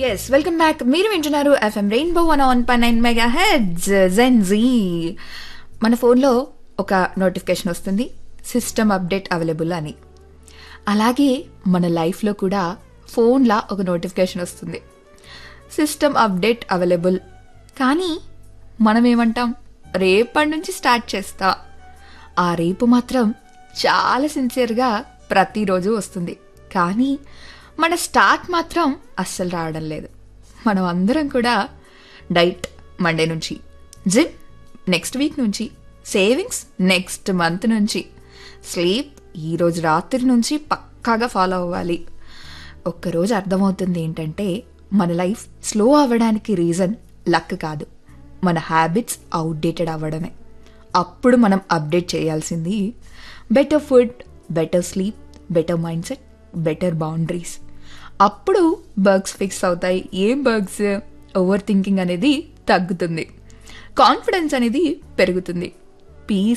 yes welcome back మీరు వింటున్నారు FM rainbow one on pie nine mega hits gen Z మన ఫోన్లో ఒక నోటిఫికేషన్ వస్తుంది సిస్టమ్ అప్డేట్ అవైలబుల్ అని అలాగే మన లైఫ్లో కూడా ఫోన్లా ఒక నోటిఫికేషన్ వస్తుంది సిస్టమ్ అప్డేట్ అవైలబుల్ కానీ మనం ఏమంటాం రేపటి నుంచి స్టార్ట్ చేస్తా ఆ రేపు మాత్రం చాలా సిన్సియర్గా ప్రతిరోజు వస్తుంది కానీ మన స్టార్ట్ మాత్రం అస్సలు రావడం లేదు మనం అందరం కూడా డైట్ మండే నుంచి జిమ్ నెక్స్ట్ వీక్ నుంచి సేవింగ్స్ నెక్స్ట్ మంత్ నుంచి స్లీప్ ఈరోజు రాత్రి నుంచి పక్కాగా ఫాలో అవ్వాలి ఒక్కరోజు అర్థమవుతుంది ఏంటంటే మన లైఫ్ స్లో అవ్వడానికి రీజన్ లక్ కాదు మన హ్యాబిట్స్ అవుట్డేటెడ్ అవ్వడమే అప్పుడు మనం అప్డేట్ చేయాల్సింది better food better sleep better mindset better boundaries అప్పుడు బర్గ్స్ ఫిక్స్ అవుతాయి ఏం బర్గ్స్ ఓవర్ థింకింగ్ అనేది తగ్గుతుంది కాన్ఫిడెన్స్ అనేది పెరుగుతుంది పీస్